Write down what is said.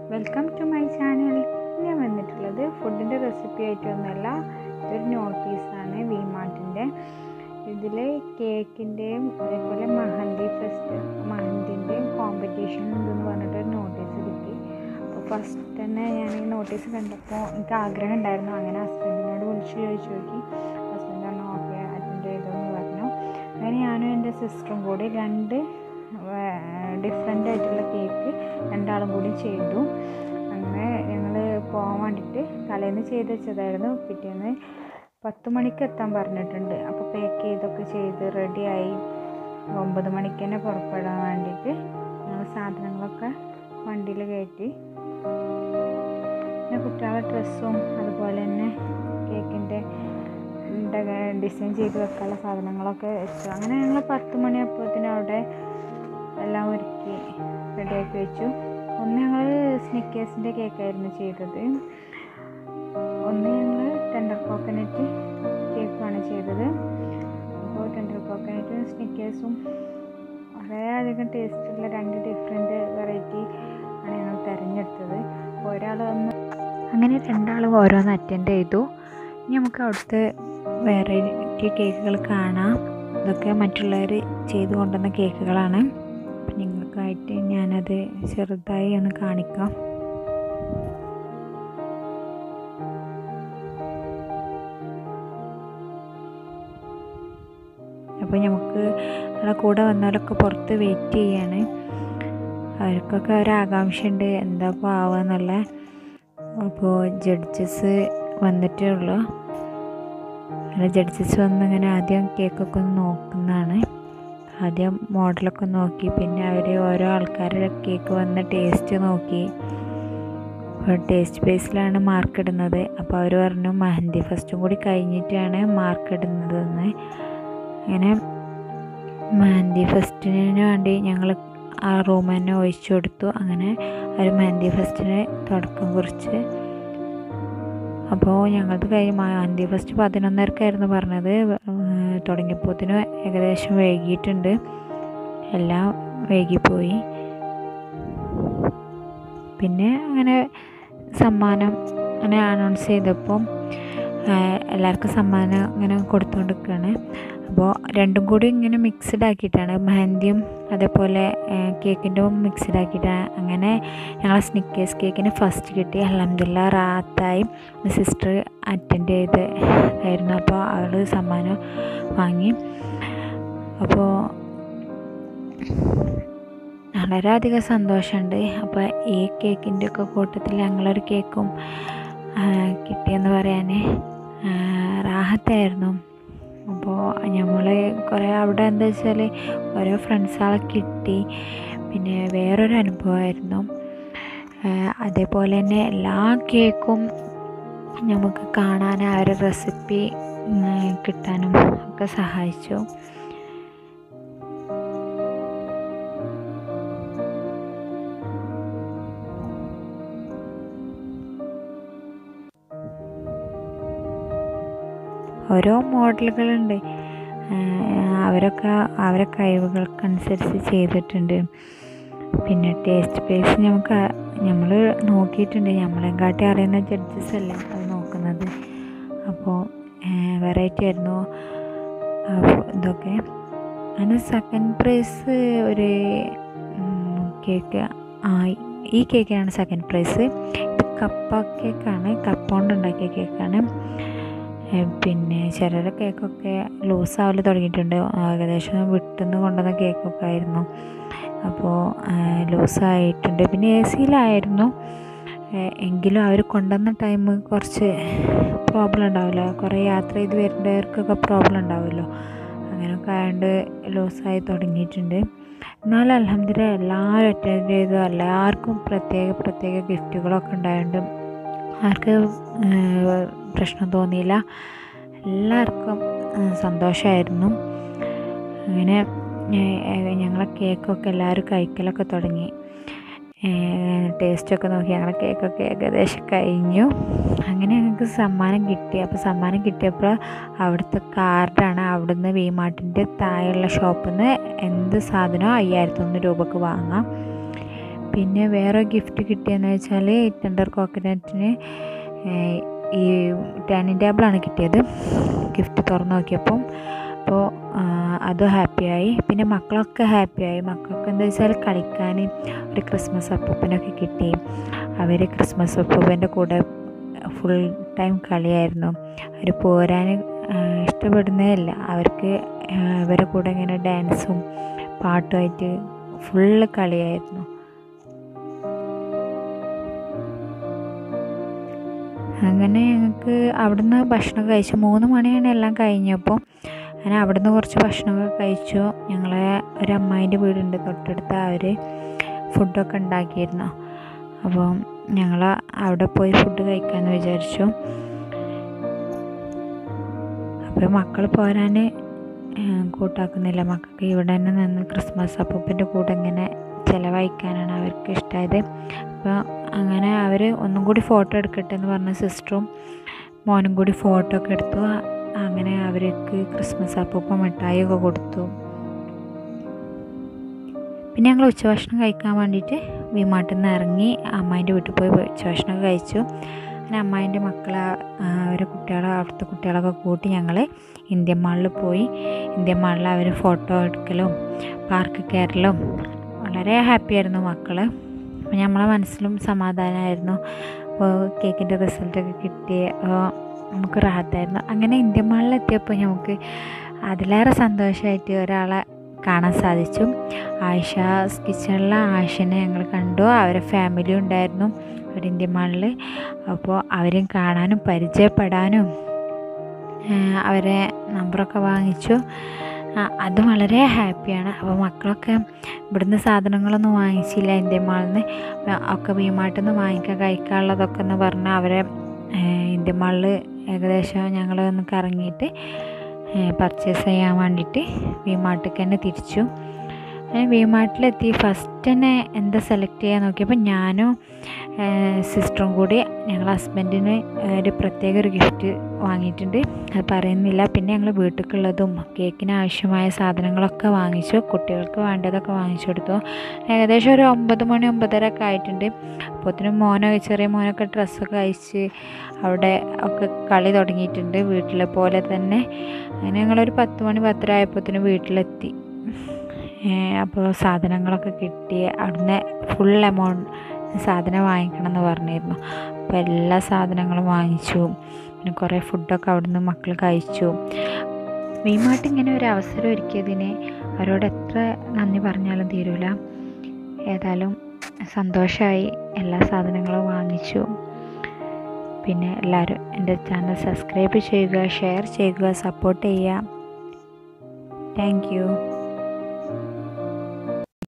welcome to my channel ഞാൻ വന്നിട്ടുള്ളത് ഫുഡിൻ്റെ റെസിപ്പി ആയിട്ടൊന്നുമല്ല ഇതൊരു നോട്ടീസാണ് വി മാർട്ടിൻ്റെ ഇതിൽ കേക്കിൻ്റെയും അതേപോലെ മഹന്തി ഫെസ്റ്റ് മഹന്തിൻ്റെയും കോമ്പറ്റീഷൻ ഉണ്ടെന്ന് പറഞ്ഞിട്ടൊരു നോട്ടീസ് കിട്ടി അപ്പോൾ ഫസ്റ്റ് തന്നെ ഞാൻ ഈ നോട്ടീസ് കണ്ടപ്പോൾ എനിക്ക് ആഗ്രഹം ഉണ്ടായിരുന്നു അങ്ങനെ ഹസ്ബൻഡിനോട് വിളിച്ച് ചോദിച്ചു നോക്കി ഹസ്ബൻഡ് പറഞ്ഞു ഓക്കെ അറ്റൻഡ് ചെയ്തോന്ന് പറഞ്ഞു അങ്ങനെ ഞാനും എൻ്റെ സിസ്റ്ററും കൂടി രണ്ട് ഡിഫറെൻ്റ് ആയിട്ടുള്ള കേക്ക് രണ്ടാളും കൂടി ചെയ്തു അങ്ങനെ ഞങ്ങൾ പോകാൻ വേണ്ടിയിട്ട് തലേന്ന് ചെയ്ത് വെച്ചതായിരുന്നു പിറ്റേന്ന് പത്ത് മണിക്ക് എത്താൻ പറഞ്ഞിട്ടുണ്ട് അപ്പോൾ പാക്ക് ചെയ്തൊക്കെ ചെയ്ത് റെഡിയായി ഒമ്പത് മണിക്ക് തന്നെ പുറപ്പെടാൻ വേണ്ടിയിട്ട് ഞങ്ങൾ സാധനങ്ങളൊക്കെ വണ്ടിയിൽ കയറ്റി പിന്നെ കുട്ടികളുടെ ഡ്രസ്സും അതുപോലെ തന്നെ കേക്കിൻ്റെ ഡിസൈൻ ചെയ്ത് വെക്കാനുള്ള സാധനങ്ങളൊക്കെ വെച്ചു അങ്ങനെ ഞങ്ങൾ പത്ത് മണിയപ്പോഴത്തേനും അവിടെ എല്ലാം ഒരുക്കി റെഡിയാക്കി വെച്ചു ഒന്ന് ഞങ്ങൾ സ്നിക്കേഴ്സിൻ്റെ കേക്കായിരുന്നു ചെയ്തത് ഒന്ന് ഞങ്ങൾ ടെൻഡർ കോക്കനറ്റ് കേക്കുമാണ് ചെയ്തത് അപ്പോൾ ടെൻഡർ കോക്കനറ്റും സ്നിക്കേഴ്സും വളരെയധികം ടേസ്റ്റുള്ള രണ്ട് ഡിഫറെൻറ്റ് വെറൈറ്റി ആണ് ഞങ്ങൾ തിരഞ്ഞെടുത്തത് ഒരാൾ ഒന്ന് അങ്ങനെ രണ്ടാളും ഓരോന്ന് അറ്റൻഡ് ചെയ്തു ഇനി നമുക്ക് അവിടുത്തെ വെറൈറ്റി കേക്കുകൾ കാണാം ഇതൊക്കെ മറ്റുള്ളവർ ചെയ്തു കൊണ്ടുവന്ന കേക്കുകളാണ് അപ്പം നിങ്ങൾക്കായിട്ട് ഞാനത് ചെറുതായി ഒന്ന് കാണിക്കാം അപ്പോൾ നമുക്ക് നമ്മളെ കൂടെ വന്നവരൊക്കെ പുറത്ത് വെയിറ്റ് ചെയ്യാണ് അവർക്കൊക്കെ ഒരാകാംക്ഷയുണ്ട് എന്താ ഇപ്പോൾ ആവുക എന്നുള്ള അപ്പോൾ ജഡ്ജസ് വന്നിട്ടേ ഉള്ളൂ അങ്ങനെ ജഡ്ജസ് വന്ന് ഇങ്ങനെ ആദ്യം കേക്കൊക്കെ ഒന്ന് നോക്കുന്നതാണ് ആദ്യം മോഡലൊക്കെ നോക്കി പിന്നെ അവർ ഓരോ ആൾക്കാരുടെ കേക്ക് വന്ന് ടേസ്റ്റ് നോക്കി അപ്പോൾ ടേസ്റ്റ് ബേസിലാണ് മാർക്ക് ഇടുന്നത് അപ്പോൾ അവർ പറഞ്ഞു മെഹന്തി ഫസ്റ്റും കൂടി കഴിഞ്ഞിട്ടാണ് മാർക്ക് ഇടുന്നതെന്ന് അങ്ങനെ മെഹന്തി ഫസ്റ്റിന് വേണ്ടി ഞങ്ങൾ ആ റൂം തന്നെ ഒഴിച്ചു കൊടുത്തു അങ്ങനെ ഒരു മെഹന്തി ഫസ്റ്റിന് തുടക്കം കുറിച്ച് അപ്പോൾ ഞങ്ങളത് കഴിഞ്ഞ് മെഹന്തി ഫസ്റ്റ് പതിനൊന്നരക്കായിരുന്നു പറഞ്ഞത് തുടങ്ങിയപ്പോഴത്തേനും ഏകദേശം വൈകിയിട്ടുണ്ട് എല്ലാം വൈകിപ്പോയി പിന്നെ അങ്ങനെ സമ്മാനം അങ്ങനെ അനൗൺസ് ചെയ്തപ്പം എല്ലാവർക്കും സമ്മാനം ഇങ്ങനെ കൊടുത്തുകൊണ്ടിരിക്കുകയാണ് അപ്പോൾ രണ്ടും കൂടി ഇങ്ങനെ മിക്സ്ഡ് ആക്കിയിട്ടാണ് മെഹന്തിയും അതേപോലെ കേക്കിൻ്റെ മിക്സ്ഡ് ആക്കിയിട്ടാണ് അങ്ങനെ ഞങ്ങളെ സ്നിക്കേഴ്സ് കേക്കിന് ഫസ്റ്റ് കിട്ടി അലഹമില്ല റാത്തായി സിസ്റ്റർ അറ്റൻഡ് ചെയ്ത് ആയിരുന്നു അപ്പോൾ അവൾ സമ്മാനം വാങ്ങി അപ്പോൾ വളരെയധികം സന്തോഷമുണ്ട് അപ്പോൾ ഈ കേക്കിൻ്റെ ഒക്കെ കൂട്ടത്തിൽ ഞങ്ങളൊരു കേക്കും കിട്ടിയെന്ന് പറയാൻ റാഹത്തായിരുന്നു അപ്പോൾ നമ്മൾ കുറേ അവിടെ എന്താ വെച്ചാൽ ഓരോ ഫ്രണ്ട്സുകളെ കിട്ടി പിന്നെ വേറൊരു അനുഭവമായിരുന്നു അതേപോലെ തന്നെ എല്ലാ കേക്കും നമുക്ക് കാണാൻ ആ ഒരു റെസിപ്പി കിട്ടാനും ഒക്കെ സഹായിച്ചു ഓരോ മോഡലുകളുണ്ട് അവരൊക്കെ അവരെ കഴിവുകൾക്കനുസരിച്ച് ചെയ്തിട്ടുണ്ട് പിന്നെ ടേസ്റ്റ് ബേസ് നമുക്ക് നമ്മൾ നോക്കിയിട്ടുണ്ട് നമ്മളെക്കാട്ടി അറിയുന്ന ജഡ്ജസ് അല്ല അത് നോക്കുന്നത് അപ്പോൾ വെറൈറ്റി ആയിരുന്നു ഇതൊക്കെ അതിന് സെക്കൻഡ് പ്രൈസ് ഒരു കേക്ക് ആ ഈ കേക്കിനാണ് സെക്കൻഡ് പ്രൈസ് ഇത് കപ്പ കേക്കാണ് കപ്പ കൊണ്ട് ഉണ്ടാക്കിയ കേക്കാണ് പിന്നെ ചിലരുടെ കേക്കൊക്കെ ലൂസാവൽ തുടങ്ങിയിട്ടുണ്ട് ഏകദേശം വിട്ടുനിന്ന് കൊണ്ടുവന്ന കേക്കൊക്കെ ആയിരുന്നു അപ്പോൾ ലൂസായിട്ടുണ്ട് പിന്നെ എ സിയിലായിരുന്നു എങ്കിലും അവർ കൊണ്ടുവന്ന ടൈം കുറച്ച് പ്രോബ്ലം ഉണ്ടാവില്ല കുറേ യാത്ര ചെയ്ത് വരുന്നവർക്കൊക്കെ പ്രോബ്ലം ഉണ്ടാവുമല്ലോ അങ്ങനെയൊക്കെ ആയതുകൊണ്ട് ലൂസായി തുടങ്ങിയിട്ടുണ്ട് എന്നാലും അലഹമ്മദില്ല എല്ലാവരും അറ്റൻഡ് ചെയ്തു എല്ലാവർക്കും പ്രത്യേക പ്രത്യേക ഗിഫ്റ്റുകളൊക്കെ ഉണ്ടായതുകൊണ്ട് ആർക്ക് പ്രശ്നം തോന്നിയില്ല എല്ലാവർക്കും സന്തോഷമായിരുന്നു അങ്ങനെ ഞങ്ങളെ കേക്കൊക്കെ എല്ലാവരും കഴിക്കലൊക്കെ തുടങ്ങി ടേസ്റ്റൊക്കെ നോക്കി ഞങ്ങളെ കേക്കൊക്കെ ഏകദേശം കഴിഞ്ഞു അങ്ങനെ ഞങ്ങൾക്ക് സമ്മാനം കിട്ടി അപ്പോൾ സമ്മാനം കിട്ടിയപ്പോൾ അവിടുത്തെ കാർഡാണ് അവിടുന്ന് വിമാർട്ടിൻ്റെ താഴെയുള്ള ഷോപ്പിൽ നിന്ന് എന്ത് സാധനമോ അയ്യായിരത്തൊന്ന് രൂപക്ക് വാങ്ങാം പിന്നെ വേറെ ഗിഫ്റ്റ് കിട്ടിയെന്ന് വെച്ചാൽ ടെൻഡർ കോക്കനട്ടിന് ഈ ഡൈനിങ് ടേബിളാണ് കിട്ടിയത് ഗിഫ്റ്റ് തുറന്ന് നോക്കിയപ്പം അപ്പോൾ അതും ഹാപ്പിയായി പിന്നെ മക്കളൊക്കെ ഹാപ്പിയായി മക്കൾക്ക് എന്താ വെച്ചാൽ കളിക്കാൻ ഒരു ക്രിസ്മസ് അപ്പൂപ്പനൊക്കെ കിട്ടി അവർ ക്രിസ്മസ് അപ്പൂപ്പൻ്റെ കൂടെ ഫുൾ ടൈം കളിയായിരുന്നു അവർ പോരാൻ ഇഷ്ടപ്പെടുന്നേ ഇല്ല അവർക്ക് അവരുടെ കൂടെ ഇങ്ങനെ ഡാൻസും പാട്ടുമായിട്ട് ഫുള്ള് കളിയായിരുന്നു അങ്ങനെ ഞങ്ങൾക്ക് അവിടുന്ന് ഭക്ഷണം കഴിച്ചു മൂന്ന് മണിയാണ് എല്ലാം കഴിഞ്ഞപ്പോൾ അങ്ങനെ അവിടുന്ന് കുറച്ച് ഭക്ഷണമൊക്കെ കഴിച്ചു ഞങ്ങളെ ഒരു അമ്മായിൻ്റെ വീടുണ്ട് തൊട്ടടുത്ത് അവർ ഫുഡൊക്കെ ഉണ്ടാക്കിയിരുന്നു അപ്പം ഞങ്ങൾ അവിടെ പോയി ഫുഡ് കഴിക്കാമെന്ന് വിചാരിച്ചു അപ്പോൾ മക്കൾ പോരാൻ കൂട്ടാക്കുന്നില്ല മക്കൾക്ക് ഇവിടെ തന്നെ നിന്ന് ക്രിസ്മസ് അപ്പൂപ്പൻ്റെ കൂടെ ഇങ്ങനെ ചിലവഴിക്കാനാണ് അവർക്ക് ഇഷ്ടമായത് അപ്പോൾ അങ്ങനെ അവർ ഒന്നും കൂടി ഫോട്ടോ എടുക്കട്ടെ എന്ന് പറഞ്ഞ സിസ്റ്ററും മോനും കൂടി ഫോട്ടോ ഒക്കെ എടുത്തു അങ്ങനെ അവർക്ക് ക്രിസ്മസ് അപ്പൂപ്പ മിഠായി ഒക്കെ കൊടുത്തു പിന്നെ ഞങ്ങൾ ഉച്ചഭക്ഷണം കഴിക്കാൻ വേണ്ടിയിട്ട് വിമാട്ടിൽ നിന്ന് ഇറങ്ങി അമ്മായിൻ്റെ വീട്ടിൽ പോയി ഉച്ചഭക്ഷണമൊക്കെ കഴിച്ചു അങ്ങനെ അമ്മായിൻ്റെ മക്കളെ അവരെ കുട്ടികളെ അവിടുത്തെ കുട്ടികളൊക്കെ കൂട്ടി ഞങ്ങൾ ഇന്ത്യൻ മാളിൽ പോയി ഇന്ത്യൻ മാളിൽ അവർ ഫോട്ടോ എടുക്കലും പാർക്ക് കയറലും വളരെ ഹാപ്പി ആയിരുന്നു മക്കൾ അപ്പോൾ നമ്മളെ മനസ്സിലും സമാധാനമായിരുന്നു അപ്പോൾ കേക്കിൻ്റെ റിസൾട്ടൊക്കെ കിട്ടി നമുക്ക് റാഹത്തായിരുന്നു അങ്ങനെ ഇന്ത്യൻ മാളിലെത്തിയപ്പോൾ നമുക്ക് അതിലേറെ സന്തോഷമായിട്ട് ഒരാളെ കാണാൻ സാധിച്ചു ആയിഷ കിച്ചണിലെ ആയിഷനെ ഞങ്ങൾ കണ്ടു അവരെ ഫാമിലി ഉണ്ടായിരുന്നു ഒരു ഇന്ത്യൻ മാളിൽ അപ്പോൾ അവരെയും കാണാനും പരിചയപ്പെടാനും അവരെ നമ്പറൊക്കെ വാങ്ങിച്ചു അത് വളരെ ഹാപ്പിയാണ് അപ്പോൾ മക്കളൊക്കെ ഇവിടുന്ന് സാധനങ്ങളൊന്നും വാങ്ങിച്ചില്ല ഇന്ത്യൻ മാളിൽ നിന്ന് ഒക്കെ വീമാട്ടിൽ നിന്ന് വാങ്ങിക്കാൻ കഴിക്കാനുള്ളതൊക്കെ എന്ന് പറഞ്ഞാൽ അവരെ ഇന്ത്യൻ മാളിൽ ഏകദേശം ഞങ്ങൾ ഒന്ന് കറങ്ങിയിട്ട് പർച്ചേസ് ചെയ്യാൻ വേണ്ടിയിട്ട് വിമാർട്ടിലേക്ക് തന്നെ തിരിച്ചു അങ്ങനെ വിമാർട്ടിലെത്തി ഫസ്റ്റ് തന്നെ എന്താ സെലക്ട് ചെയ്യാൻ നോക്കിയപ്പോൾ ഞാനും സിസ്റ്ററും കൂടി ഞങ്ങൾ ഹസ്ബൻഡിന് ഒരു പ്രത്യേക ഒരു ഗിഫ്റ്റ് വാങ്ങിയിട്ടുണ്ട് അത് പറയുന്നില്ല പിന്നെ ഞങ്ങൾ വീട്ടിലേക്കുള്ളതും കേക്കിന് ആവശ്യമായ സാധനങ്ങളൊക്കെ വാങ്ങിച്ചു കുട്ടികൾക്ക് വേണ്ടതൊക്കെ വാങ്ങിച്ചു കൊടുത്തു ഏകദേശം ഒരു ഒമ്പത് മണി ഒമ്പതര ഒക്കെ ആയിട്ടുണ്ട് അപ്പോഴത്തേനും മോനോ ചെറിയ മോനൊക്കെ ഡ്രസ്സൊക്കെ അയച്ച് അവിടെ ഒക്കെ കളി തുടങ്ങിയിട്ടുണ്ട് വീട്ടിലെ പോലെ തന്നെ അങ്ങനെ ഞങ്ങളൊരു പത്ത് മണി പത്തര ആയപ്പോഴത്തേനും വീട്ടിലെത്തി അപ്പോൾ സാധനങ്ങളൊക്കെ കിട്ടി അവിടുന്ന് ഫുൾ എമൗണ്ട് സാധനം വാങ്ങിക്കണം എന്ന് പറഞ്ഞിരുന്നു അപ്പോൾ എല്ലാ സാധനങ്ങളും വാങ്ങിച്ചു പിന്നെ കുറേ ഫുഡൊക്കെ അവിടുന്ന് മക്കൾ കഴിച്ചു വീമായിട്ട് ഇങ്ങനെ ഒരു അവസരം ഒരുക്കിയതിന് അവരോട് എത്ര നന്ദി പറഞ്ഞാലും തീരൂല ഏതായാലും സന്തോഷമായി എല്ലാ സാധനങ്ങളും വാങ്ങിച്ചു പിന്നെ എല്ലാവരും എൻ്റെ ചാനൽ സബ്സ്ക്രൈബ് ചെയ്യുക ഷെയർ ചെയ്യുക സപ്പോർട്ട് ചെയ്യുക താങ്ക് യു